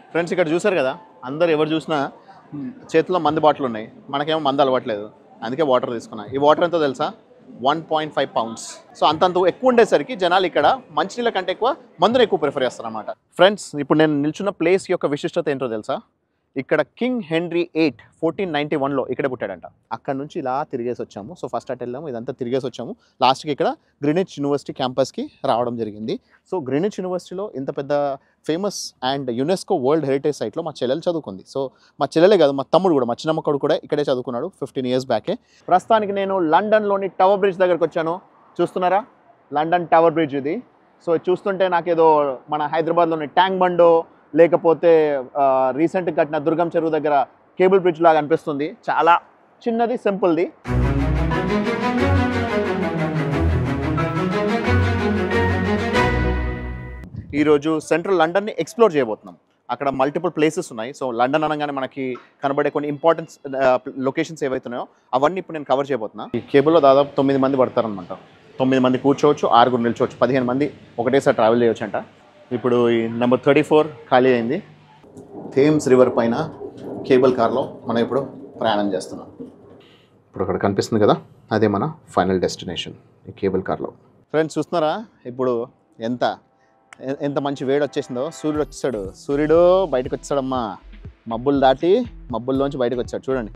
Friends ఇక్కడ చూసారు కదా అందరు ఎవరు చూసినా మ్, చేతిలో మందు బాటిల్ ఉన్నాయి మనకేమో మందు అలవాట్లేదు అందుకే వాటర్ తీసుకున్నా ఈ వాటర్ ఎంతో తెలుసా one point five pounds so అంతంత ఎక్కువ ఉండేసరికి జనాలు ఇక్కడ మంచినీళ్ళ కంటే ఎక్కువ మందుని ఎక్కువ ప్రిఫర్ చేస్తారన్నమాట ఫ్రెండ్స్ ఇప్పుడు నేను నిల్చున్న ప్లేస్ యొక్క విశిష్టత ఏంటో తెలుసా ఇక్కడ king Henry eight fourteen ninety వన్లో ఇక్కడే పుట్టాడంట అక్కడ నుంచి ఇలా తిరిగేసి వచ్చాము సో ఫస్ట్ అటు వెళ్ళాము ఇదంతా తిరిగేసి వచ్చాము లాస్ట్కి ఇక్కడ గ్రీనిచ్ యూనివర్సిటీ క్యాంపస్కి రావడం జరిగింది సో గ్రీనిచ్ యూనివర్సిటీలో ఇంత పెద్ద famous and UNESCO world heritage సైట్లో మా చెల్లెలు చదువుకుంది సో మా చెల్లెలే కాదు మా తమ్ముడు కూడా మా చిన్నమ్మ కొడుకు కూడా ఇక్కడే చదువుకున్నాడు ఫిఫ్టీన్ ఇయర్స్ బ్యాకే ప్రస్తుతానికి నేను లండన్లోని టవర్ బ్రిడ్జ్ దగ్గరకు వచ్చాను చూస్తున్నారా లండన్ టవర్ బ్రిడ్జ్ ఇది సో చూస్తుంటే నాకేదో మన హైదరాబాద్లోని ట్యాంక్ బండో లేకపోతే రీసెంట్గా కట్టిన దుర్గం చెరువు దగ్గర కేబుల్ బ్రిడ్జ్ లాగా అనిపిస్తుంది చాలా చిన్నది సింపుల్ది ఈరోజు సెంట్రల్ లండన్ని ఎక్స్ప్లోర్ చేయబోతున్నాం అక్కడ మల్టిపుల్ ప్లేసెస్ ఉన్నాయి సో లండన్ అనగానే మనకి కనబడే కొన్ని ఇంపార్టెన్స్ లొకేషన్స్ ఏవైతున్నాయో అవన్నీ ఇప్పుడు నేను కవర్ చేయబోతున్నా ఈ కేబుల్లో దాదాపు తొమ్మిది మంది పడతారనమాట తొమ్మిది మంది కూర్చోవచ్చు ఆరుగురు నిల్చోవచ్చు పదిహేను మంది ఒకటేసారి ట్రావెల్ చేయొచ్చు అంట ఇప్పుడు ఈ నెంబర్ థర్టీ ఫోర్ ఖాళీ అయింది థేమ్స్ రివర్ పైన కేబుల్ కార్లో మనం ఇప్పుడు ప్రయాణం చేస్తున్నాం ఇప్పుడు అక్కడ కనిపిస్తుంది కదా అదే మన ఫైనల్ డెస్టినేషన్ ఈ కేబుల్ కార్లో ఫ్రెండ్స్ చూస్తున్నారా ఇప్పుడు ఎంత ఎ- ఎంత మంచి వేడి వచ్చేసిందో సూర్యుడు వచ్చాడు సూర్యుడు బయటకు వచ్చాడమ్మా మబ్బులు దాటి మబ్బుల్లోంచి బయటకు వచ్చాడు చూడండి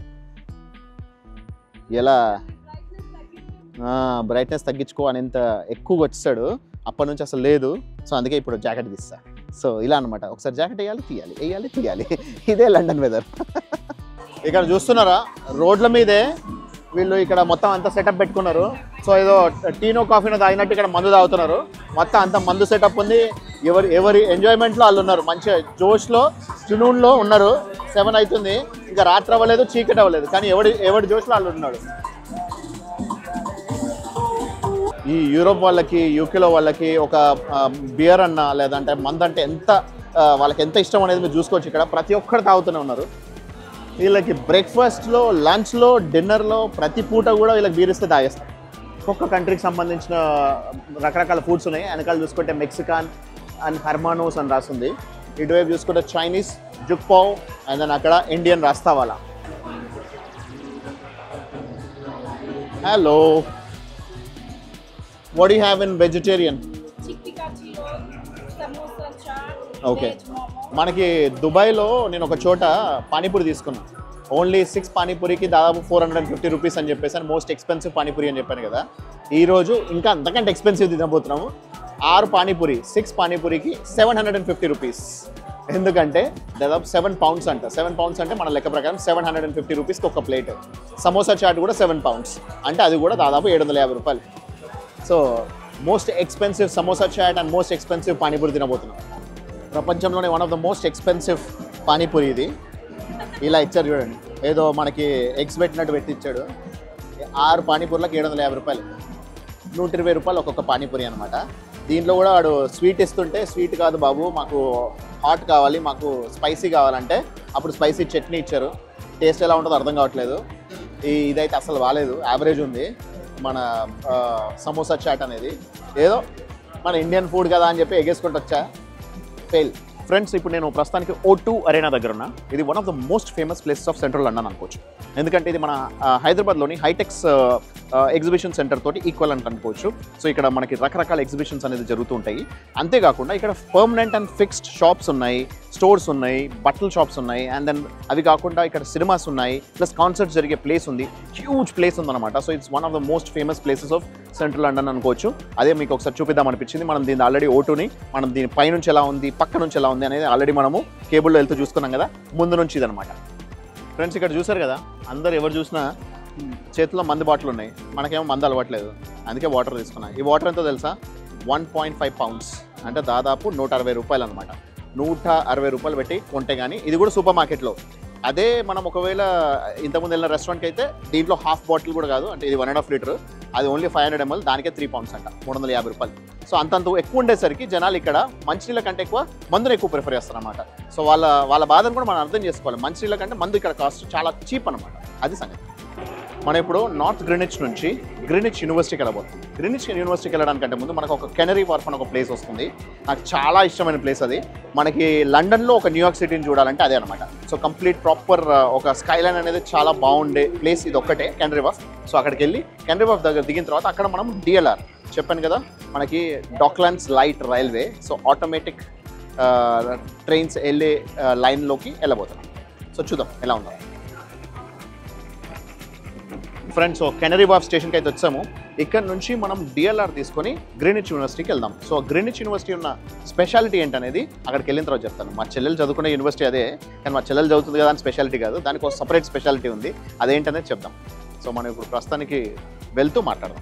ఎలా బ్రైట్నెస్ తగ్గించుకో అని ఎంత ఎక్కువగా వచ్చాడు అప్పటి నుంచి అసలు లేదు సో అందుకే ఇప్పుడు జాకెట్ తీస్తా సో ఇలా అనమాట ఒకసారి జాకెట్ వేయాలి తీయాలి వేయాలి తీయాలి ఇదే లండన్ వెదర్ ఇక్కడ చూస్తున్నారా రోడ్ల మీదే వీళ్ళు ఇక్కడ మొత్తం అంతా సెటప్ పెట్టుకున్నారు సో ఏదో టీనో కాఫీనో తాగినట్టు ఇక్కడ మందు తాగుతున్నారు మొత్తం అంత మందు సెటప్ ఉంది ఎవరి ఎవరి ఎంజాయ్మెంట్లో వాళ్ళు ఉన్నారు మంచిగా జోష్లో జునూన్లో ఉన్నారు సెవెన్ అవుతుంది ఇంకా రాత్రి అవ్వలేదు చీకటి అవ్వలేదు కానీ ఎవడి ఎవడి జోష్లో వాళ్ళు ఉన్నాడు ఈ యూరోప్ వాళ్ళకి యూకేలో వాళ్ళకి ఒక బియర్ అన్న లేదంటే మందు అంటే ఎంత ఆ, వాళ్ళకి ఎంత ఇష్టం అనేది మీరు చూసుకోవచ్చు ఇక్కడ ప్రతి ఒక్కరు తాగుతూనే ఉన్నారు వీళ్ళకి బ్రేక్ఫాస్ట్లో లంచ్లో డిన్నర్లో ప్రతి పూట కూడా వీళ్ళకి బీర్ ఇస్తే తాగేస్తారు ఒక్కొక్క కంట్రీకి సంబంధించిన రకరకాల ఫుడ్స్ ఉన్నాయి వెనకాల చూసుకుంటే మెక్సికాన్ అండ్ హర్మానోస్ అని రాస్తుంది ఇటువైపు చూసుకుంటే చైనీస్ జుక్పావ్ అండ్ దెన్ అక్కడ ఇండియన్ రాస్తావాలా hello what you have in vegetarian Chickpea chilo, samosa chaat, Okay. veg momo. మనకి దుబాయ్లో నేను ఒక చోట పానీపూరి తీసుకున్నాను ఓన్లీ సిక్స్ పానీపూరికి దాదాపు four hundred and fifty rupees అని చెప్పేసి అని మోస్ట్ ఎక్స్పెన్సివ్ పానీపూరి అని చెప్పాను కదా ఈరోజు ఇంకా అంతకంటే ఎక్స్పెన్సివ్ తినబోతున్నాము ఆరు పానీపూరి సిక్స్ పానీపూరికి seven hundred and fifty rupees ఎందుకంటే దాదాపు సెవెన్ పౌండ్స్ అంట సెవెన్ పౌండ్స్ అంటే మన లెక్క ప్రకారం సెవెన్ హండ్రెడ్ అండ్ ఫిఫ్టీ రూపీస్కి ఒక ప్లేట్ సమోసా చాట్ కూడా సెవెన్ పౌండ్స్ అంటే అది కూడా దాదాపు ఏడు వందల యాభై రూపాయలు so most expensive samosa chaat and most expensive pani puri తినబోతున్నాం ప్రపంచంలోనే one of the most expensive pani puri ఇది ఇలా ఇచ్చారు చూడండి ఏదో మనకి ఎగ్స్ పెట్టినట్టు పెట్టి ఇచ్చాడు ఆరు పానీపూర్లకు ఏడు వందల యాభై రూపాయలు నూట ఇరవై రూపాయలు ఒక్కొక్క పానీపూరి అనమాట దీంట్లో కూడా వాడు స్వీట్ ఇస్తుంటే స్వీట్ కాదు బాబు మాకు హాట్ కావాలి మాకు స్పైసీ కావాలంటే అప్పుడు స్పైసీ చట్నీ ఇచ్చారు టేస్ట్ ఎలా ఉంటుందో అర్థం కావట్లేదు ఈ ఇదైతే అసలు బాగాలేదు యావరేజ్ ఉంది మన ఆ, సమోసా చాట్ అనేది ఏదో మన ఇండియన్ ఫుడ్ కదా అని చెప్పి ఎగేసుకుంటూ వచ్చా ఫెయిల్ ఫ్రెండ్స్ ఇప్పుడు నేను ప్రస్తుతానికి ఓ టూ అరేనా దగ్గర ఉన్నా ఇది one of the most famous places of central London అనుకోవచ్చు ఎందుకంటే ఇది మన ఆ, హైదరాబాద్లోని హైటెక్స్ ఎగ్జిబిషన్ సెంటర్ తోటి ఈక్వల్ అని అనుకోవచ్చు సో ఇక్కడ మనకి రకరకాల ఎగ్జిబిషన్స్ అనేది జరుగుతూ ఉంటాయి అంతేకాకుండా ఇక్కడ పర్మనెంట్ అండ్ ఫిక్స్డ్ షాప్స్ ఉన్నాయి స్టోర్స్ ఉన్నాయి బట్టల షాప్స్ ఉన్నాయి అండ్ దెన్ అవి కాకుండా ఇక్కడ సినిమాస్ ఉన్నాయి ప్లస్ కాన్సర్ట్స్ జరిగే ప్లేస్ ఉంది హ్యూజ్ ప్లేస్ ఉందన్నమాట so it's one of the most famous places of central London అనుకోవచ్చు అదే మీకు ఒకసారి చూపిద్దాం అనిపించింది మనం దీన్ని ఆల్రెడీ ఓటుని మనం దీని పైనుంచి ఎలా ఉంది పక్క నుంచి ఎలా ఉంది అనేది ఆల్రెడీ మనము కేబుల్లో వెళ్తూ చూసుకున్నాం కదా ముందు నుంచి ఇదనమాట ఫ్రెండ్స్ ఇక్కడ చూసారు కదా అందరు ఎవరు చూసినా చేతిలో మందు బాటిల్ ఉన్నాయి మనకేమో మందు అలవాట్లేదు అందుకే వాటర్ తీసుకున్నా ఈ వాటర్ ఎంతో తెలుసా వన్ పాయింట్ ఫైవ్ పౌండ్స్ అంటే దాదాపు నూట అరవై రూపాయలు అనమాట నూట అరవై రూపాయలు పెట్టి కొంటే కానీ ఇది కూడా సూపర్ మార్కెట్లో అదే మనం ఒకవేళ ఇంతకుముందు వెళ్ళిన రెస్టారెంట్కి అయితే దీంట్లో హాఫ్ బాటిల్ కూడా కాదు అంటే ఇది వన్ అండ్ హాఫ్ లీటర్ అది ఓన్లీ ఫైవ్ హండ్రెడ్ ఎంఎల్ దానికే త్రీ పౌండ్స్ అంట మూడు వందల యాభై రూపాయలు సో అంతంత ఎక్కువ ఉండేసరికి జనాలు ఇక్కడ మంచినీళ్ళ కంటే ఎక్కువ మందుని ఎక్కువ ప్రిఫర్ చేస్తారన్నమాట సో వాళ్ళ వాళ్ళ బాధను కూడా మనం అర్థం చేసుకోవాలి మంచినీళ్ళ కంటే మందు ఇక్కడ కాస్ట్ చాలా చీప్ అనమాట అది సంగతి మనం ఇప్పుడు నార్త్ గ్రీనిచ్ నుంచి గ్రీనిచ్ యూనివర్సిటీకి వెళ్ళబోతుంది గ్రీనిచ్ యూనివర్సిటీకి వెళ్ళడానికంటే ముందు మనకు ఒక కెనరీ వార్ఫ్ అని ఒక ప్లేస్ వస్తుంది నాకు చాలా ఇష్టమైన ప్లేస్ అది మనకి లండన్లో ఒక న్యూయార్క్ సిటీని చూడాలంటే అదే అనమాట సో కంప్లీట్ ప్రాపర్ ఒక స్కైలైన్ అనేది చాలా బాగుండే ప్లేస్ ఇది ఒక్కటే కెనరీ వార్ఫ్ సో అక్కడికి వెళ్ళి కెనరీ వార్ఫ్ దగ్గర దిగిన తర్వాత అక్కడ మనం డిఎల్ఆర్ చెప్పాను కదా మనకి Docklands light Railway so automatic trains వెళ్ళే లైన్లోకి వెళ్ళబోతున్నాం సో చూద్దాం ఎలా ఉందో ఫ్రెండ్స్ సో కెనరీ బాఫ్ స్టేషన్కి అయితే వచ్చాము ఇక్కడ నుంచి మనం డిఎల్ఆర్ తీసుకొని గ్రీనిచ్ యూనివర్సిటీకి వెళ్దాం సో గ్రీనిచ్ యూనివర్సిటీ ఉన్న స్పెషాలిటీ ఏంటనేది అక్కడికి వెళ్ళిన తర్వాత చెప్తాను మా చెల్లెలు చదువుకునే యూనివర్సిటీ అదే కానీ మా చెల్లెలు చదువుతుంది కదా అని స్పెషాలిటీ కాదు దానికి ఒక సపరేట్ స్పెషాలిటీ ఉంది అదేంటనేది చెప్దాం సో మనం ఇప్పుడు ప్రస్తుతానికి వెళ్తూ మాట్లాడదాం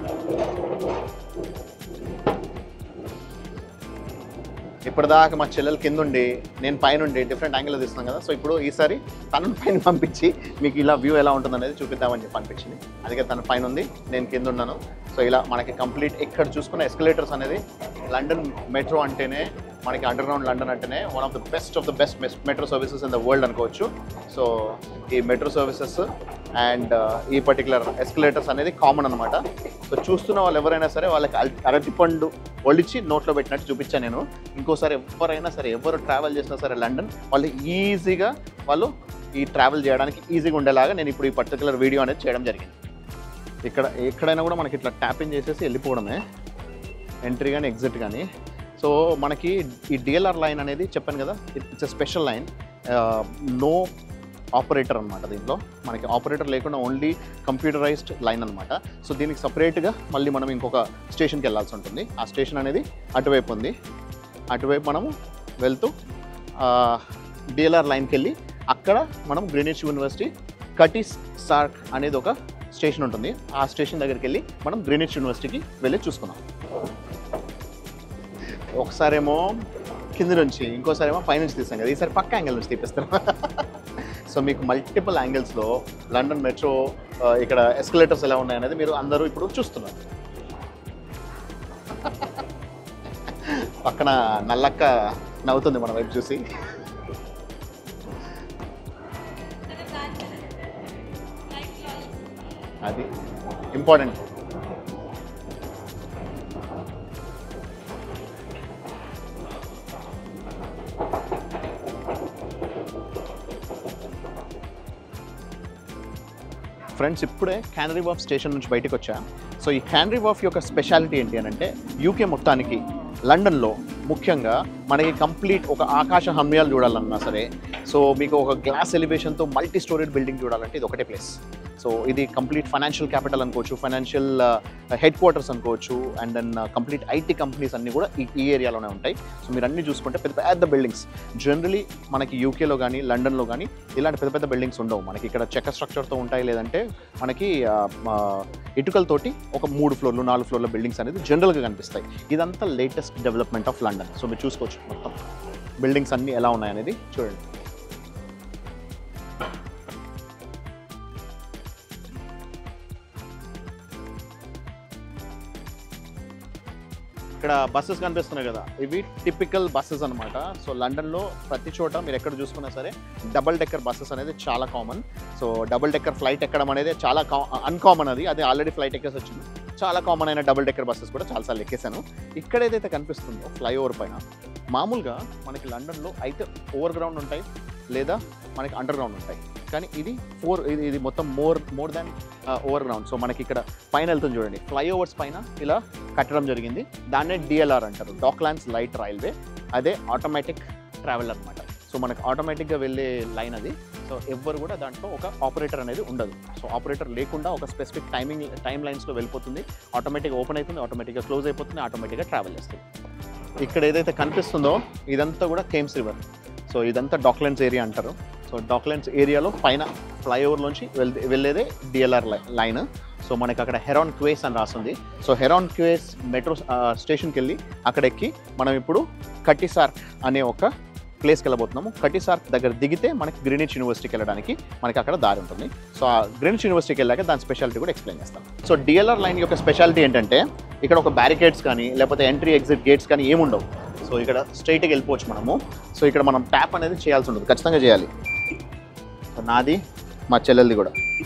ఇప్పటిదాకా మా చెల్లెలు కింద ఉండి నేను పైన ఉండి డిఫరెంట్ యాంగిల్ తీస్తున్నాం కదా సో ఇప్పుడు ఈసారి తనను పైన పంపించి మీకు ఇలా వ్యూ ఎలా ఉంటుంది అనేది చూపిద్దామని చెప్పి అనిపించింది అందుకే తన పైన ఉంది నేను కింద ఉన్నాను సో ఇలా మనకి కంప్లీట్ ఇక్కడ చూసుకున్న ఎస్కలేటర్స్ అనేది లండన్ మెట్రో అంటేనే మనకి అండర్ గ్రౌండ్ లండన్ అంటేనే one of the best of the best metro services in the world అనుకోవచ్చు సో ఈ మెట్రో సర్వీసెస్ అండ్ ఈ పర్టికులర్ ఎస్కలేటర్స్ అనేది కామన్ అనమాట సో చూస్తున్న వాళ్ళు ఎవరైనా సరే వాళ్ళకి అల్- అరటిపండు ఒలిచి నోట్లో పెట్టినట్టు చూపించాను నేను ఇంకోసారి ఎవరైనా సరే ఎవరు ట్రావెల్ చేసినా సరే లండన్ వాళ్ళు ఈజీగా వాళ్ళు ఈ ట్రావెల్ చేయడానికి ఈజీగా ఉండేలాగా నేను ఇప్పుడు ఈ పర్టికులర్ వీడియో అనేది చేయడం జరిగింది ఇక్కడ ఎక్కడైనా కూడా మనకి ఇట్లా ట్యాపింగ్ చేసేసి వెళ్ళిపోవడమే ఎంట్రీ కానీ ఎగ్జిట్ కానీ సో మనకి ఈ డిఎల్ఆర్ లైన్ అనేది చెప్పాను కదా it's a special line no operator అనమాట దీంట్లో మనకి ఆపరేటర్ లేకుండా ఓన్లీ కంప్యూటరైజ్డ్ లైన్ అనమాట సో దీనికి సపరేట్గా మళ్ళీ మనం ఇంకొక స్టేషన్కి వెళ్ళాల్సి ఉంటుంది ఆ స్టేషన్ అనేది అటువైపు ఉంది అటువైపు మనము వెళ్తూ డిఎల్ఆర్ లైన్కి వెళ్ళి అక్కడ మనం గ్రీనిచ్ యూనివర్సిటీ కటీస్ సార్క్ అనేది ఒక స్టేషన్ ఉంటుంది ఆ స్టేషన్ దగ్గరికి వెళ్ళి మనం గ్రీనిచ్ యూనివర్సిటీకి వెళ్ళి చూసుకున్నాం ఒకసారేమో కింద నుంచి ఇంకోసారేమో పైనుంచి తీస్తాం కదా ఈసారి పక్క యాంగిల్ నుంచి తీపిస్తాం సో మీకు మల్టిపుల్ యాంగిల్స్లో లండన్ మెట్రో ఇక్కడ ఎస్కలేటర్స్ ఎలా ఉన్నాయనేది మీరు అందరూ ఇప్పుడు చూస్తున్నారు పక్కన నల్లక్క నవ్వుతుంది మన వైపు చూసి అది ఇంపార్టెంట్ ఫ్రెండ్స్ ఇప్పుడే క్యానరీ వాఫ్ స్టేషన్ నుంచి బయటకు వచ్చా సో ఈ క్యానరీ వాఫ్ యొక్క స్పెషాలిటీ ఏంటి అని అంటే యూకే మొత్తానికి లండన్లో ముఖ్యంగా మనకి కంప్లీట్ ఒక ఆకాశ హమ్యాలు చూడాలన్నా సరే సో మీకు ఒక గ్లాస్ ఎలివేషన్తో మల్టీ స్టోరేడ్ బిల్డింగ్ చూడాలంటే ఇది ఒకటే ప్లేస్ సో ఇది కంప్లీట్ ఫైనాన్షియల్ క్యాపిటల్ అనుకోవచ్చు ఫైనాన్షియల్ హెడ్ క్వార్టర్స్ అనుకోవచ్చు and then complete IT companies అన్నీ కూడా ఈ ఈ ఏరియాలోనే ఉంటాయి సో మీరు అన్ని చూసుకుంటే పెద్ద పెద్ద బిల్డింగ్స్ జనరలీ మనకి యూకేలో కానీ లండన్లో కానీ ఇలాంటి పెద్ద పెద్ద బిల్డింగ్స్ ఉండవు మనకి ఇక్కడ చెక్క స్ట్రక్చర్తో ఉంటాయి లేదంటే మనకి ఆ, ఆ, ఇటుకలతోటి ఒక మూడు ఫ్లోర్లు నాలుగు ఫ్లోర్ల బిల్డింగ్స్ అనేది జనరల్గా కనిపిస్తాయి ఇదంతా latest development of London so మీరు చూసుకోవచ్చు మొత్తం బిల్డింగ్స్ అన్నీ ఎలా ఉన్నాయనేది చూడండి ఇక్కడ బస్సెస్ కనిపిస్తున్నాయి కదా ఇవి టిపికల్ బస్సెస్ అనమాట సో లండన్లో ప్రతి చోట మీరు ఎక్కడ చూసుకున్నా సరే డబుల్ డెక్కర్ బస్సెస్ అనేది చాలా common so double decker flight ఎక్కడం అనేది చాలా అన్కామన్ అది అది ఆల్రెడీ ఫ్లైట్ ఎక్కేసి వచ్చింది చాలా కామన్ అయిన డబుల్ డెక్కర్ బస్సెస్ కూడా చాలాసార్లు ఎక్కేసాను ఇక్కడ ఏదైతే కనిపిస్తుందో ఫ్లైఓవర్ పైన మామూలుగా మనకి లండన్లో అయితే ఓవర్ గ్రౌండ్ ఉంటాయి లేదా మనకి అండర్ గ్రౌండ్ ఉంటాయి కానీ ఇది ఫోర్ ఇది ఇది మొత్తం more more than overground so మనకి ఇక్కడ పైన వెళ్తుంది చూడండి ఫ్లైఓవర్స్ పైన ఇలా కట్టడం జరిగింది దాన్నే డిఎల్ఆర్ అంటారు డాక్లాండ్స్ లైట్ రైల్వే అదే ఆటోమేటిక్ ట్రావెల్ అనమాట సో మనకి ఆటోమేటిక్గా వెళ్ళే లైన్ అది సో ఎవ్వరు కూడా దాంట్లో ఒక ఆపరేటర్ అనేది ఉండదు సో ఆపరేటర్ లేకుండా ఒక స్పెసిఫిక్ టైమింగ్ టైం లైన్స్లో వెళ్ళిపోతుంది ఆటోమేటిక్గా ఓపెన్ అవుతుంది ఆటోమేటిక్గా క్లోజ్ అయిపోతుంది ఆటోమేటిక్గా ట్రావెల్ చేస్తుంది ఇక్కడ ఏదైతే కనిపిస్తుందో ఇదంతా కూడా థేమ్స్ రివర్ సో ఇదంతా డాక్లెండ్స్ ఏరియా అంటారు సో డాక్లెండ్స్ ఏరియాలో పైన ఫ్లైఓవర్లోంచి వెళ్ వెళ్ళేదే డిఎల్ఆర్ లైన్ సో మనకి అక్కడ హెరాన్ క్వేస్ అని రాస్తుంది సో హెరాన్ క్వేస్ మెట్రో స్టేషన్కి వెళ్ళి అక్కడ ఎక్కి మనం ఇప్పుడు కట్టిసార్క్ అనే ఒక ప్లేస్కి వెళ్ళబోతున్నాము కటిసార్క్ దగ్గర దిగితే మనకి గ్రీనిచ్ యూనివర్సిటీకి వెళ్ళడానికి మనకి అక్కడ దారి ఉంటుంది సో ఆ గ్రీనిచ్ యూనివర్సిటీకి వెళ్ళాక దాని స్పెషాలిటీ కూడా ఎక్స్ప్లెయిన్ చేస్తాం సో డిఎల్ఆర్ లైన్ యొక్క స్పెషాలిటీ ఏంటంటే ఇక్కడ ఒక బ్యారికేడ్స్ కానీ లేకపోతే ఎంట్రీ ఎగ్జిట్ గేట్స్ కానీ ఏముండవు సో ఇక్కడ స్ట్రైట్గా వెళ్ళిపోవచ్చు మనము సో ఇక్కడ మనం ట్యాప్ అనేది చేయాల్సి ఉంటుంది ఖచ్చితంగా చేయాలి సో నాది మా చెల్లెల్ది కూడా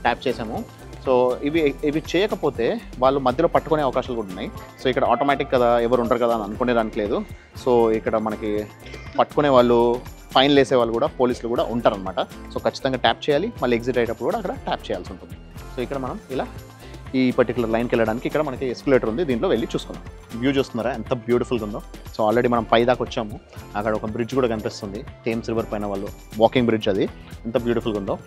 ట్యాప్ చేసాము సో ఇవి ఇవి చేయకపోతే వాళ్ళు మధ్యలో పట్టుకునే అవకాశాలు కూడా ఉన్నాయి సో ఇక్కడ ఆటోమేటిక్ కదా ఎవరు ఉంటారు కదా అని అనుకునే దానికి లేదు సో ఇక్కడ మనకి పట్టుకునే వాళ్ళు ఫైన్ వేసే వాళ్ళు కూడా పోలీసులు కూడా ఉంటారనమాట సో ఖచ్చితంగా ట్యాప్ చేయాలి మళ్ళీ ఎగ్జిట్ అయ్యేటప్పుడు కూడా అక్కడ ట్యాప్ చేయాల్సి ఉంటుంది సో ఇక్కడ మనం ఇలా ఈ పర్టికులర్ లైన్కి వెళ్ళడానికి ఇక్కడ మనకి ఎస్కులేటర్ ఉంది దీంట్లో వెళ్ళి చూసుకుందాం వ్యూ చూస్తున్నారా ఎంత బ్యూటిఫుల్గా ఉందో సో ఆల్రెడీ మనం పై దాకా వచ్చాము అక్కడ ఒక బ్రిడ్జ్ కూడా కనిపిస్తుంది థేమ్స్ రివర్ పైన వాళ్ళు వాకింగ్ బ్రిడ్జ్ అది ఎంత బ్యూటిఫుల్గా ఉందో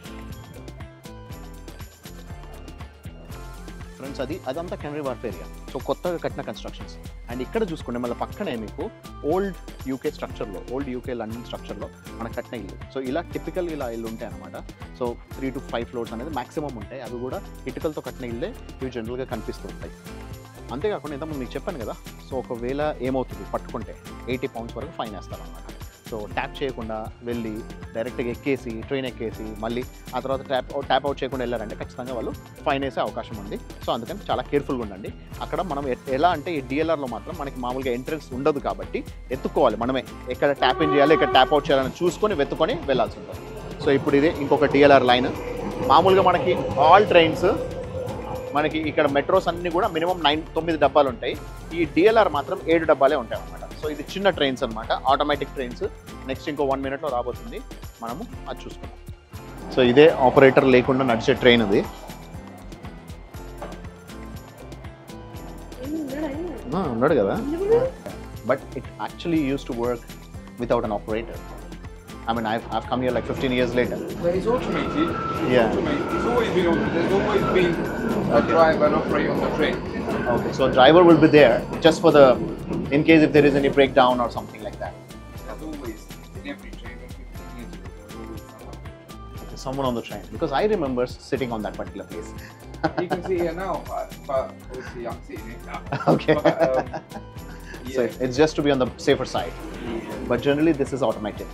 ఫ్రెండ్స్ అది అదంతా కెనరీ వార్ఫ్ ఏరియా సో కొత్తగా కట్టిన కన్స్ట్రక్షన్స్ అండ్ ఇక్కడ చూసుకుంటే మళ్ళీ పక్కనే మీకు ఓల్డ్ యూకే స్ట్రక్చర్లో ఓల్డ్ యూకే లండన్ స్ట్రక్చర్లో మనకు కట్టిన ఇల్లు సో ఇలా టిపికల్ ఇలా ఇల్లు ఉంటాయి అనమాట so three to five floors అనేది మాక్సిమం ఉంటాయి అవి కూడా ఇటుకలతో కట్టిన ఇల్లే ఇవి జనరల్గా కనిపిస్తూ ఉంటాయి అంతేకాకుండా ఇంతకుముందు మీకు చెప్పాను కదా సో ఒకవేళ ఏమవుతుంది పట్టుకుంటే ఎయిటీ పౌండ్స్ వరకు ఫైన్ వేస్తారనమాట సో ట్యాప్ చేయకుండా వెళ్ళి డైరెక్ట్గా ఎక్కేసి ట్రైన్ ఎక్కేసి మళ్ళీ ఆ తర్వాత ట్యాప్ ట్యాప్ అవుట్ చేయకుండా వెళ్ళారంటే ఖచ్చితంగా వాళ్ళు ఫైన్ వేసే అవకాశం ఉంది సో అందుకని చాలా కేర్ఫుల్గా ఉండండి అక్కడ మనం ఎ- ఎలా అంటే ఈ డిఎల్ఆర్లో మాత్రం మనకి మామూలుగా ఎంట్రన్స్ ఉండదు కాబట్టి ఎత్తుకోవాలి మనమే ఎక్కడ ట్యాప్ ఇన్ చేయాలి ఎక్కడ ట్యాప్ అవుట్ చేయాలని చూసుకొని వెతుకొని వెళ్ళాల్సి ఉంటుంది సో ఇప్పుడు ఇది ఇంకొక డిఎల్ఆర్ లైన్ మామూలుగా మనకి ఆల్ ట్రైన్స్ మనకి ఇక్కడ మెట్రోస్ అన్ని కూడా మినిమం నైన్ తొమ్మిది డబ్బాలు ఉంటాయి ఈ డిఎల్ఆర్ మాత్రం ఏడు డబ్బాలే ఉంటాయి అన్నమాట సో ఇది చిన్న ట్రైన్స్ అన్నమాట ఆటోమేటిక్ ట్రైన్స్ నెక్స్ట్ ఇంకో వన్ మినిట్లో రాబోతుంది మనము అది చూసుకుందాం సో ఇదే ఆపరేటర్ లేకుండా నడిచే ట్రైన్ ఇది ఆ, ఉన్నాడు కదా but it actually use to work without an operator I mean I have come year like fifteen years later But it's automated. It's Yeah. automated. It's always been on. There's always been a driver and operator on the train. Okay, so driver will be there just for the, in case if there is any breakdown or something like that. There's always in every train. When 15 years ago, there was always someone. Okay, someone on the train because I remember sitting on that particular place. You can see here now, but, but obviously I'm sitting here now. Okay. But, um, So yeah. it's just to be on the safer side. But generally, this is automated.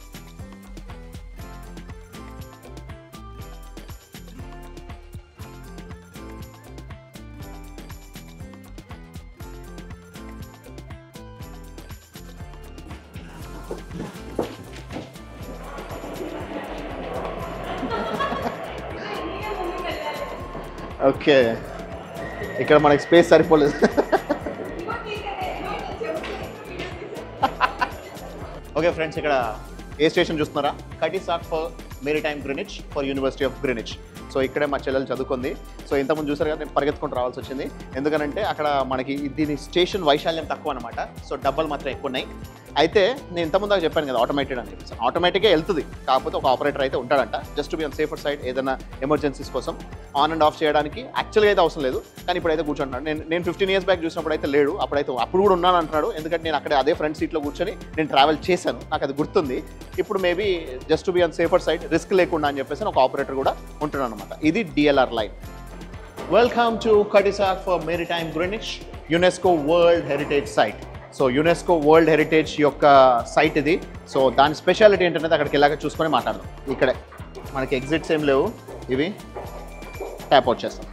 Okay ఇక్కడ మనకి space సరిపోలేదు okay friends ఇక్కడ ఏ station చూస్తున్నారా Cutty Sark for Maritime Greenwich for university of Greenwich so ఇక్కడే మా చెల్లెలు చదువుకుంది సో ఇంతకుముందు చూసారు కదా నేను పరిగెత్తుకుంటూ రావాల్సి వచ్చింది ఎందుకనంటే అక్కడ మనకి దీని స్టేషన్ వైశాల్యం తక్కువ అనమాట సో డబ్బాలు మాత్రం ఎక్కువ ఉన్నాయి అయితే నేను ఇంతకుముందు దాకా చెప్పాను కదా ఆటోమేటెడ్ అని చెప్పేసి ఆటోమేటిక్గా వెళ్తుంది కాకపోతే ఒక ఆపరేటర్ అయితే ఉంటాడంట just be on safer side ఏదైనా ఎమర్జెన్సీస్ కోసం ఆన్ అండ్ ఆఫ్ చేయడానికి యాక్చువల్గా అయితే అవసరం లేదు కానీ ఇప్పుడైతే కూర్చుంటున్నాడు నేను నేను ఫిఫ్టీన్ ఇయర్స్ బ్యాక్ చూసినప్పుడు అయితే లేడు అప్పుడైతే అప్పుడు కూడా ఉన్నాను అంటున్నాడు ఎందుకంటే నేను అక్కడ అదే ఫ్రంట్ సీట్లో కూర్చొని నేను ట్రావెల్ చేశాను నాకు అది గుర్తుంది ఇప్పుడు maybe just be on safer side risk లేకుండా అని చెప్పేసి ఒక ఆపరేటర్ కూడా ఉంటున్నాను అనమాట ఇది DLR line welcome to Cutty Sark for Maritime Greenwich UNESCO world heritage site so UNESCO world heritage యొక్క సైట్ ఇది సో దాని స్పెషాలిటీ ఏంటనేది అక్కడికి వెళ్ళాక చూసుకొని మాట్లాడదాం ఇక్కడే మనకి ఎగ్జిట్స్ ఏం లేవు ఇవి ట్యాప్ అవుట్ చేస్తాం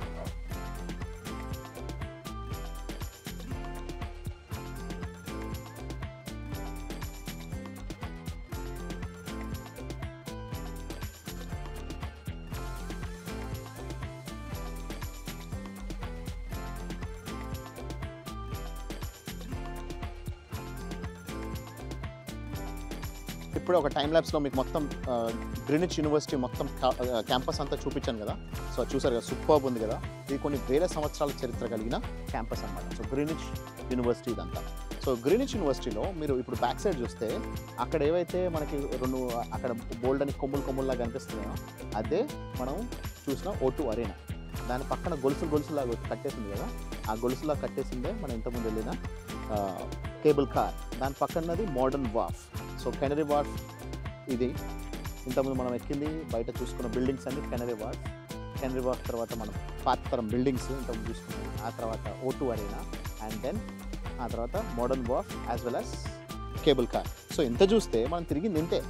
ఇప్పుడు ఒక టైం ల్యాబ్స్లో మీకు మొత్తం గ్రినిచ్ యూనివర్సిటీ మొత్తం క్యాంపస్ అంతా చూపించాను కదా సో చూసారు కదా సూపర్ ఉంది కదా ఇది కొన్ని వేల సంవత్సరాల చరిత్ర కలిగిన క్యాంపస్ అన్నమాట సో గ్రీనిచ్ యూనివర్సిటీ ఇదంతా సో గ్రీనిచ్ యూనివర్సిటీలో మీరు ఇప్పుడు బ్యాక్ సైడ్ చూస్తే అక్కడ ఏవైతే మనకి రెండు అక్కడ బోల్డ్ అని కొమ్ములు కొమ్ముల్లా కనిపిస్తున్నాయో అదే మనం చూసిన ఓటు అరేనా దాని పక్కన గొలుసు గొలుసులాగా కట్టేసింది కదా ఆ గొలుసులా కట్టేసిందే మనం ఇంతకుముందు వెళ్ళిన కేబుల్ కార్ దాని పక్కనది modern wharf so Canary Wharf ఇది ఇంతకుముందు మనం ఎక్కింది బయట చూసుకున్న బిల్డింగ్స్ అన్ని కెనరీ వాఫ్ కెనరీ వాఫ్ తర్వాత మనం పాత తరం బిల్డింగ్స్ ఇంతకుముందు చూసుకున్నాం ఆ తర్వాత ఓటు అరేనా అండ్ దెన్ ఆ తర్వాత modern wharf as well as cable car so ఇంత చూస్తే మనం తిరిగింది ఇంతే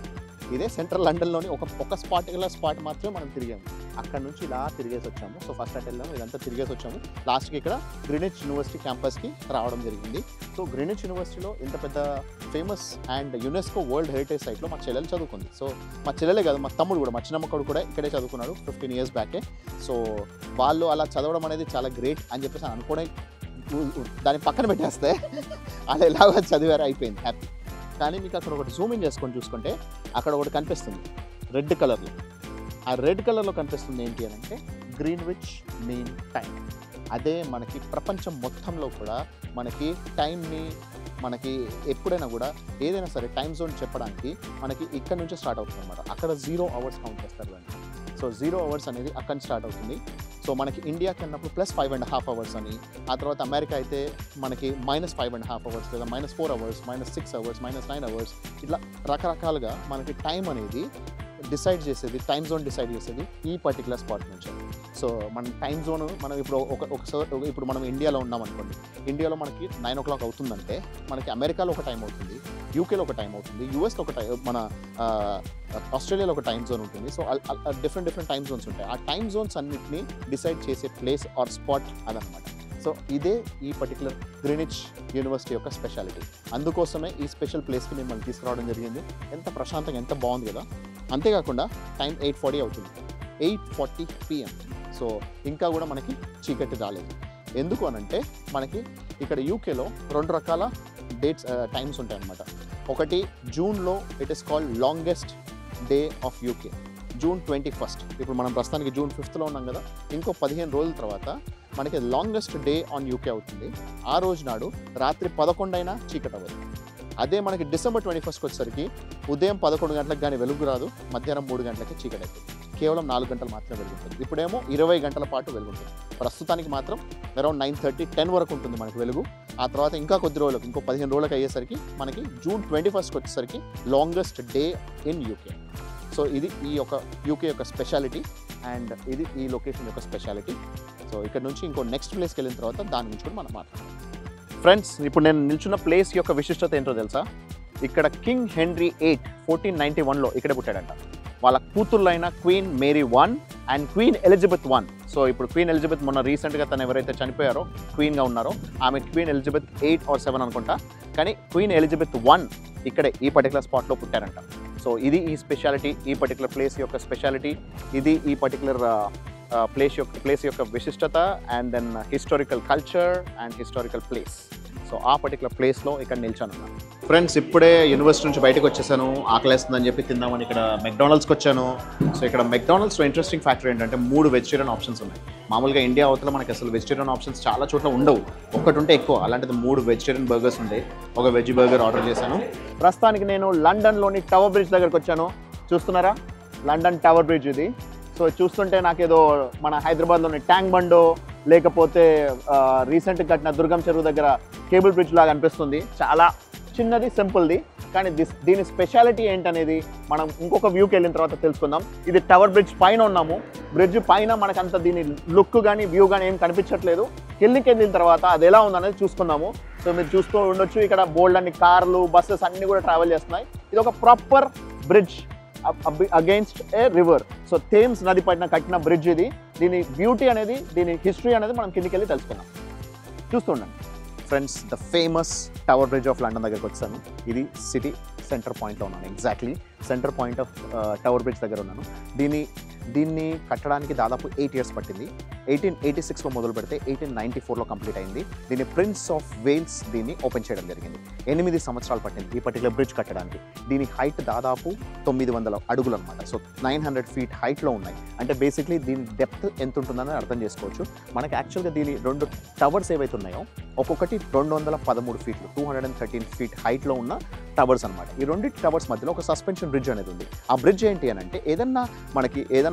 ఇదే సెంట్రల్ లండన్లోని ఒక ఒక పర్టికులర్ స్పాట్ మాత్రమే మనం తిరిగాము అక్కడ నుంచి ఇలా తిరిగేసి వచ్చాము సో ఫస్ట్ అటు వెళ్ళాము ఇదంతా తిరిగేసి వచ్చాము లాస్ట్కి ఇక్కడ గ్రీనిచ్ యూనివర్సిటీ క్యాంపస్కి రావడం జరిగింది సో గ్రీనిచ్ యూనివర్సిటీలో ఇంత పెద్ద famous and UNESCO world heritage సైట్లో మా చెల్లెలు చదువుకుంది సో మా చెల్లెలే కాదు మా తమ్ముడు కూడా మా చిన్నమ్మ కొడుకు కూడా ఇక్కడే చదువుకున్నాడు ఫిఫ్టీన్ ఇయర్స్ బ్యాకే సో వాళ్ళు అలా చదవడం అనేది చాలా గ్రేట్ అని చెప్పేసి అని అనుకోవడం ఉ- ఉ- దాన్ని పక్కన పెట్టేస్తే వాళ్ళు ఎలాగో చదివారు అయిపోయింది హ్యాపీ కానీ మీకు అక్కడ ఒకటి జూమ్ ఇన్ చేసుకొని చూసుకుంటే అక్కడ ఒకటి కనిపిస్తుంది రెడ్ కలర్లో ఆ రెడ్ కలర్లో కనిపిస్తుంది ఏంటి అని అంటే గ్రీన్విచ్ మీన్ టైం అదే మనకి ప్రపంచం మొత్తంలో కూడా మనకి టైంని మనకి ఎప్పుడైనా కూడా ఏదైనా సరే టైం జోన్ చెప్పడానికి మనకి ఇక్కడ నుంచి స్టార్ట్ అవుతుంది అనమాట అక్కడ జీరో అవర్స్ కౌంట్ చేస్తారు దాన్ని సో జీరో అవర్స్ అనేది అక్కడ నుంచి స్టార్ట్ అవుతుంది సో మనకి ఇండియాకి అన్నప్పుడు plus five and half hours అని ఆ తర్వాత అమెరికా అయితే మనకి minus five and half hours లేదా minus four hours minus six hours minus nine hours ఇట్లా రకరకాలుగా మనకి టైం అనేది డిసైడ్ చేసేది టైం జోన్ డిసైడ్ చేసేది ఈ పర్టికులర్ స్పాట్ నుంచి సో మన టైం జోన్ మనం ఇప్పుడు ఒక ఒకసారి ఇప్పుడు మనం ఇండియాలో ఉన్నాం అనుకోండి ఇండియాలో మనకి నైన్ ఓ క్లాక్ అవుతుందంటే మనకి అమెరికాలో ఒక టైం అవుతుంది యూకేలో ఒక టైం అవుతుంది యూఎస్లో ఒక టైం మన ఆ, ఆస్ట్రేలియాలో ఒక టైం జోన్ ఉంటుంది so different different time zones ఉంటాయి ఆ టైం జోన్స్ అన్నిటిని డిసైడ్ చేసే ప్లేస్ ఆర్ స్పాట్ అదనమాట సో ఇదే ఈ పర్టికులర్ గ్రీనిచ్ యూనివర్సిటీ యొక్క స్పెషాలిటీ అందుకోసమే ఈ స్పెషల్ ప్లేస్కి మిమ్మల్ని తీసుకురావడం జరిగింది ఎంత ప్రశాంతంగా ఎంత బాగుంది కదా అంతేకాకుండా టైం ఎయిట్ ఫార్టీ అవుతుంది ఎయిట్ ఫార్టీ పిఎం సో ఇంకా కూడా మనకి చీకటి రాలేదు ఎందుకు అనంటే మనకి ఇక్కడ యూకేలో రెండు రకాల డేట్స్ టైమ్స్ ఉంటాయి అన్నమాట ఒకటి జూన్లో it is called longest day of UK June twenty first ఇప్పుడు మనం ప్రస్తుతానికి జూన్ ఫిఫ్త్లో ఉన్నాం కదా ఇంకో పదిహేను రోజుల తర్వాత మనకి లాంగెస్ట్ డే ఆన్ యూకే అవుతుంది ఆ రోజు నాడు రాత్రి పదకొండైనా చీకటి అవ్వదు అదే మనకి డిసెంబర్ ట్వంటీ ఫస్ట్కి వచ్చేసరికి ఉదయం పదకొండు గంటలకు కానీ వెలుగు రాదు మధ్యాహ్నం మూడు గంటలకి చీకటి అవుతుంది కేవలం నాలుగు గంటలు మాత్రమే వెలుగుంటుంది ఇప్పుడేమో ఇరవై గంటల పాటు వెలుగుంటుంది ప్రస్తుతానికి మాత్రం అరౌండ్ నైన్ థర్టీ టెన్ వరకు ఉంటుంది మనకి వెలుగు ఆ తర్వాత ఇంకా కొద్ది రోజులకు ఇంకో పదిహేను రోజులకు అయ్యేసరికి మనకి జూన్ ట్వంటీ ఫస్ట్కి వచ్చేసరికి longest day in UK so ఇది ఈ యొక్క యూకే యొక్క స్పెషాలిటీ అండ్ ఇది ఈ లొకేషన్ యొక్క స్పెషాలిటీ సో ఇక్కడ నుంచి ఇంకో నెక్స్ట్ ప్లేస్కి వెళ్ళిన తర్వాత దాని గురించి కూడా మనం మాట్లాడదాం ఫ్రెండ్స్ ఇప్పుడు నేను నిల్చున్న ప్లేస్ యొక్క విశిష్టత ఏంటో తెలుసా ఇక్కడ king Henry eight fourteen ninety వన్లో ఇక్కడే పుట్టాడంట వాళ్ళ కూతుర్లైన Queen Mary one and Queen Elizabeth one so ఇప్పుడు క్వీన్ ఎలిజబెత్ మొన్న రీసెంట్గా తను ఎవరైతే చనిపోయారో క్వీన్గా ఉన్నారో ఆమె Queen Elizabeth eight or seven అనుకుంటా కానీ క్వీన్ ఎలిజబెత్ వన్ ఇక్కడే ఈ పర్టికులర్ స్పాట్లో పుట్టారంట సో ఇది ఈ స్పెషాలిటీ ఈ పర్టికులర్ ప్లేస్ యొక్క స్పెషాలిటీ ఇది ఈ పర్టికులర్ ప్లేస్ యొక్క ప్లేస్ యొక్క విశిష్టత and then historical culture and historical place so ఆ పర్టికులర్ ప్లేస్లో ఇక్కడ నిల్చాను ఫ్రెండ్స్ ఇప్పుడే యూనివర్సిటీ నుంచి బయటకు వచ్చేసాను ఆకలేస్తుందని చెప్పి తిందామని ఇక్కడ మెక్డానల్డ్స్కి వచ్చాను సో ఇక్కడ మెక్డానల్డ్స్లో ఇంట్రెస్టింగ్ ఫ్యాక్టర్ ఏంటంటే మూడు వెజిటేరియన్ ఆప్షన్స్ ఉన్నాయి మామూలుగా ఇండియా అవతల మనకి అసలు వెజిటేరియన్ ఆప్షన్స్ చాలా చోట్ల ఉండవు ఒక్కటి ఉంటే ఎక్కువ అలాంటిది మూడు వెజిటేరియన్ బర్గర్స్ ఉంటాయి ఒక వెజ్ బర్గర్ ఆర్డర్ చేశాను ప్రస్తుతానికి నేను లండన్లోని టవర్ బ్రిడ్జ్ దగ్గరకు వచ్చాను చూస్తున్నారా లండన్ టవర్ బ్రిడ్జ్ ఇది సో చూస్తుంటే నాకేదో మన హైదరాబాద్లోని ట్యాంక్ బండో లేకపోతే రీసెంట్ కట్టిన దుర్గం చెరువు దగ్గర కేబుల్ బ్రిడ్జ్ లాగా అనిపిస్తుంది చాలా చిన్నది సింపుల్ది కానీ దిస్ దీని స్పెషాలిటీ ఏంటనేది మనం ఇంకొక వ్యూకి వెళ్ళిన తర్వాత తెలుసుకుందాం ఇది టవర్ బ్రిడ్జ్ పైన ఉన్నాము బ్రిడ్జ్ పైన మనకంత దీని లుక్ కానీ వ్యూ కానీ ఏం కనిపించట్లేదు కిందికి వెళ్ళిన తర్వాత అది ఎలా ఉందనేది చూసుకుందాము సో మీరు చూస్తూ ఉండొచ్చు ఇక్కడ బోల్డ్ అన్ని కార్లు బస్సెస్ అన్ని కూడా ట్రావెల్ చేస్తున్నాయి ఇది ఒక proper bridge against a river so Thames నది పైన కట్టిన బ్రిడ్జ్ ఇది దీని బ్యూటీ అనేది దీని హిస్టరీ అనేది మనం కిందికి వెళ్ళి తెలుసుకుందాం చూస్తుండండి friends the famous Tower Bridge of London దగ్గరకు వచ్చాను ఇది సిటీ సెంటర్ పాయింట్లో ఉన్నాను exactly centre point of Tower Bridge దగ్గర ఉన్నాను దీన్ని దీన్ని కట్టడానికి దాదాపు ఎయిట్ ఇయర్స్ పట్టింది ఎయిటీన్ ఎయిటీ సిక్స్లో మొదలు పెడితే ఎయిటీన్ నైంటీ ఫోర్లో కంప్లీట్ అయింది దీన్ని ప్రిన్స్ ఆఫ్ వేల్స్ దీన్ని ఓపెన్ చేయడం జరిగింది ఎనిమిది సంవత్సరాలు పట్టింది ఈ పర్టికులర్ బ్రిడ్జ్ కట్టడానికి దీని హైట్ దాదాపు తొమ్మిది వందల అడుగులు అనమాట సో నైన్ హండ్రెడ్ ఫీట్ హైట్లో ఉన్నాయి అంటే బేసిక్లీ దీని డెప్త్ ఎంత ఉంటుందని అర్థం చేసుకోవచ్చు మనకి యాక్చువల్గా దీని రెండు టవర్స్ ఏవైతే ఉన్నాయో ఒక్కొక్కటి రెండు వందల పదమూడు ఫీట్లు two hundred and thirteen feet హైట్లో ఉన్న టవర్స్ అనమాట ఈ రెండు టవర్స్ మధ్యలో ఒక సస్పెన్షన్ బ్రిడ్జ్ అనేది ఉంది ఆ బ్రిడ్జ్ ఏంటి అని అంటే ఏదన్నా మనకి ఏదన్నా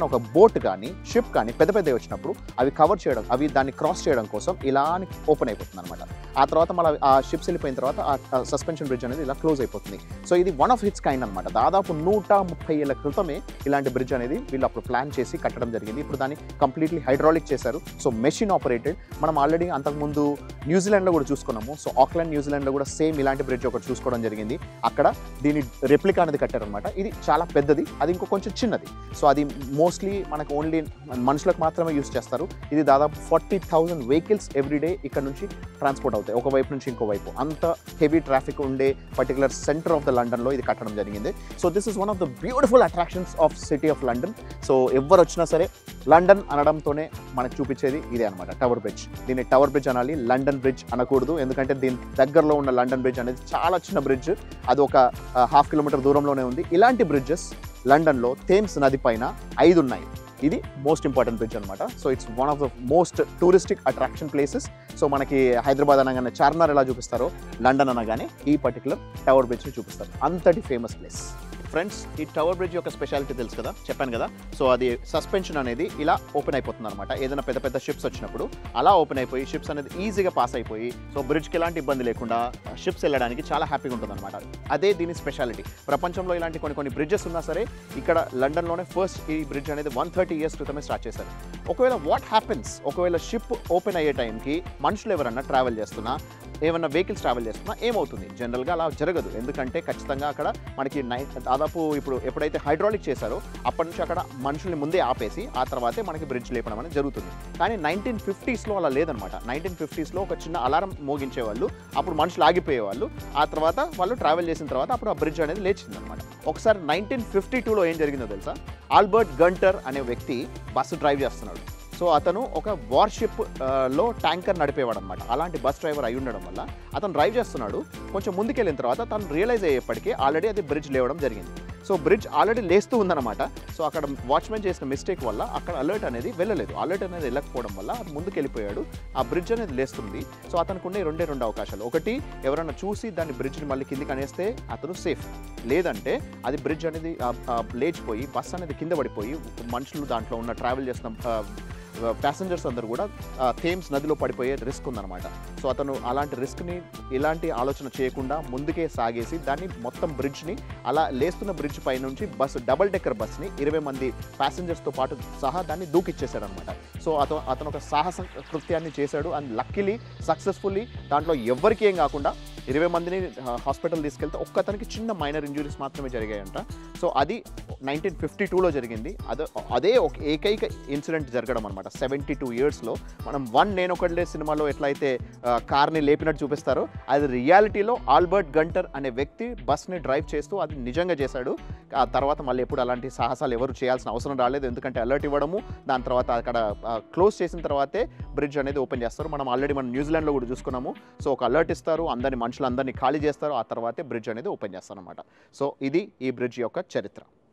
ఏదైనా ఒక బోట్ కానీ షిప్ కానీ పెద్ద పెద్దవి వచ్చినప్పుడు అవి కవర్ చేయడం అవి దాన్ని క్రాస్ చేయడం కోసం ఇలా అని ఓపెన్ అయిపోతుంది అనమాట ఆ తర్వాత మళ్ళీ ఆ షిప్స్ వెళ్ళిపోయిన తర్వాత ఆ సస్పెన్షన్ బ్రిడ్జ్ అనేది ఇలా క్లోజ్ అయిపోతుంది సో ఇది వన్ ఆఫ్ హిట్స్ కైండ్ అనమాట దాదాపు నూట ముప్పై ఏళ్ళ క్రితమే ఇలాంటి బ్రిడ్జ్ అనేది వీళ్ళు అప్పుడు ప్లాన్ చేసి కట్టడం జరిగింది ఇప్పుడు దాన్ని కంప్లీట్లీ హైడ్రాలిక్ చేశారు సో మెషిన్ ఆపరేటెడ్ మనం ఆల్రెడీ అంతకుముందు న్యూజిలాండ్లో కూడా చూసుకున్నాము సో ఆక్లాండ్ న్యూజిలాండ్లో కూడా సేమ్ ఇలాంటి బ్రిడ్జ్ ఒకటి చూసుకోవడం జరిగింది అక్కడ దీని రెప్లికా అనేది కట్టారనమాట ఇది చాలా పెద్దది అది ఇంకో కొంచెం చిన్నది సో అది మోస్ట్లీ మనకు ఓన్లీ మనుషులకు మాత్రమే యూస్ చేస్తారు ఇది దాదాపు ఫార్టీ థౌజండ్ వెహికల్స్ ఎవ్రీడే ఇక్కడ నుంచి ట్రాన్స్పోర్ట్ అవుతాయి ఒక వైపు నుంచి ఇంకో వైపు అంత హెవీ ట్రాఫిక్ ఉండే పర్టికులర్ సెంటర్ ఆఫ్ ద లండన్లో ఇది కట్టడం జరిగింది so this is one of the beautiful attractions of city of London so ఎవరు వచ్చినా సరే లండన్ అనడంతోనే మనకు చూపించేది ఇదే అనమాట టవర్ బ్రిడ్జ్ దీన్ని టవర్ బ్రిడ్జ్ అనాలి లండన్ బ్రిడ్జ్ అనకూడదు ఎందుకంటే దీని దగ్గరలో ఉన్న లండన్ బ్రిడ్జ్ అనేది చాలా చిన్న బ్రిడ్జ్ అది ఒక హాఫ్ కిలోమీటర్ దూరంలోనే ఉంది ఇలాంటి బ్రిడ్జెస్ లండన్లో థేమ్స్ నది పైన ఐదు ఉన్నాయి ఇది మోస్ట్ ఇంపార్టెంట్ బ్రిడ్జ్ అనమాట so it's one of the most touristic attraction places so మనకి హైదరాబాద్ అనగానే చార్మినార్ ఎలా చూపిస్తారో లండన్ అనగానే ఈ పర్టికులర్ టవర్ బ్రిడ్జ్ని చూపిస్తారు అంతటి ఫేమస్ ప్లేస్ ఫ్రెండ్స్ ఈ టవర్ బ్రిడ్జ్ యొక్క స్పెషాలిటీ తెలుసు కదా చెప్పాను కదా సో అది సస్పెన్షన్ అనేది ఇలా ఓపెన్ అయిపోతుంది అనమాట ఏదైనా పెద్ద పెద్ద షిప్స్ వచ్చినప్పుడు అలా ఓపెన్ అయిపోయి షిప్స్ అనేది ఈజీగా పాస్ అయిపోయి సో బ్రిడ్జ్కి ఎలాంటి ఇబ్బంది లేకుండా షిప్స్ వెళ్ళడానికి చాలా హ్యాపీగా ఉంటుంది అనమాట అదే దీని స్పెషాలిటీ ప్రపంచంలో ఇలాంటి కొన్ని కొన్ని బ్రిడ్జెస్ ఉన్నా సరే ఇక్కడ లండన్లోనే ఫస్ట్ ఈ బ్రిడ్జ్ అనేది వన్ థర్టీ ఇయర్స్ క్రితమే స్టార్ట్ చేశారు ఒకవేళ వాట్ హ్యాపెన్స్ ఒకవేళ షిప్ ఓపెన్ అయ్యే టైంకి మనుషులు ఎవరన్నా ట్రావెల్ చేస్తున్నా ఏమన్నా వెహికల్స్ ట్రావెల్ చేస్తున్నా ఏమవుతుంది జనరల్గా అలా జరగదు ఎందుకంటే ఖచ్చితంగా అక్కడ మనకి నై దాదాపు ఇప్పుడు ఎప్పుడైతే హైడ్రాలిక్ చేశారో అప్పటి నుంచి అక్కడ మనుషుల్ని ముందే ఆపేసి ఆ తర్వాతే మనకి బ్రిడ్జ్ లేపడం అనేది జరుగుతుంది కానీ నైన్టీన్ ఫిఫ్టీస్లో అలా లేదనమాట నైన్టీన్ ఫిఫ్టీస్లో ఒక చిన్న అలారం మోగించేవాళ్ళు అప్పుడు మనుషులు ఆగిపోయేవాళ్ళు ఆ తర్వాత వాళ్ళు ట్రావెల్ చేసిన తర్వాత అప్పుడు ఆ బ్రిడ్జ్ అనేది లేచిందనమాట ఒకసారి నైన్టీన్ ఫిఫ్టీ టూలో ఏం జరిగిందో తెలుసా ఆల్బర్ట్ గంటర్ అనే వ్యక్తి బస్సు డ్రైవ్ చేస్తున్నాడు సో అతను ఒక వార్షిప్ లో ట్యాంకర్ నడిపేవాడు అనమాట అలాంటి బస్ డ్రైవర్ అయి ఉండడం వల్ల అతను డ్రైవ్ చేస్తున్నాడు కొంచెం ముందుకెళ్ళిన తర్వాత తను రియలైజ్ అయ్యేప్పటికీ ఆల్రెడీ అది బ్రిడ్జ్ లేవడం జరిగింది సో బ్రిడ్జ్ ఆల్రెడీ లేస్తూ ఉందన్నమాట సో అక్కడ వాచ్మెన్ చేసిన మిస్టేక్ వల్ల అక్కడ అలర్ట్ అనేది వెళ్ళలేదు అలర్ట్ అనేది వెళ్ళకపోవడం వల్ల అది ముందుకు వెళ్ళిపోయాడు ఆ బ్రిడ్జ్ అనేది లేస్తుంది సో అతనికి ఉండే రెండే రెండు అవకాశాలు ఒకటి ఎవరైనా చూసి దాన్ని బ్రిడ్జ్ని మళ్ళీ కిందికి అనేస్తే అతను సేఫ్ లేదంటే అది బ్రిడ్జ్ అనేది ఆ, ఆ, లేచిపోయి బస్ అనేది కింద పడిపోయి మనుషులు దాంట్లో ఉన్న ట్రావెల్ చేసిన ఆ, ప్యాసింజర్స్ అందరూ కూడా ఆ, థేమ్స్ నదిలో పడిపోయే రిస్క్ ఉందన్నమాట సో అతను అలాంటి రిస్క్ని ఎలాంటి ఆలోచన చేయకుండా ముందుకే సాగేసి దాన్ని మొత్తం బ్రిడ్జ్ని అలా లేస్తున్న బ్రిడ్జ్ పై నుంచి బస్సు డబుల్ డెక్కర్ బస్ని ఇరవై మంది ప్యాసింజర్స్తో పాటు సహా దాన్ని దూకిచ్చేసాడు అనమాట సో అతను అతను ఒక సాహస కృత్యాన్ని చేశాడు అండ్ లక్కీలీ సక్సెస్ఫుల్లీ దాంట్లో ఎవరికి ఏం కాకుండా ఇరవై మందిని హాస్పిటల్ తీసుకెళ్తే ఒక్కతనికి చిన్న మైనర్ ఇంజురీస్ మాత్రమే జరిగాయంట సో అది నైన్టీన్ ఫిఫ్టీ టూలో జరిగింది అదే అదే ఒక ఏకైక ఇన్సిడెంట్ జరగడం అనమాట సెవెంటీ టూ ఇయర్స్లో మనం వన్ నేను ఒకటిలే సినిమాలో ఎట్లయితే ఆ, కార్ని లేపినట్టు చూపిస్తారో అది రియాలిటీలో ఆల్బర్ట్ గంటర్ అనే వ్యక్తి బస్ని డ్రైవ్ చేస్తూ అది నిజంగా చేశాడు ఆ తర్వాత మళ్ళీ ఎప్పుడు అలాంటి సాహసాలు ఎవరు చేయాల్సిన అవసరం రాలేదు ఎందుకంటే అలర్ట్ ఇవ్వడము దాని తర్వాత అక్కడ క్లోజ్ చేసిన తర్వాతే బ్రిడ్జ్ అనేది ఓపెన్ చేస్తారు మనం ఆల్రెడీ మనం న్యూజిలాండ్లో కూడా చూసుకున్నాము సో ఒక అలర్ట్ ఇస్తారు అందరిని మనుషులందరినీ ఖాళీ చేస్తారు ఆ తర్వాతే బ్రిడ్జ్ అనేది ఓపెన్ చేస్తారు అనమాట సో ఇది ఈ బ్రిడ్జ్ యొక్క చరిత్ర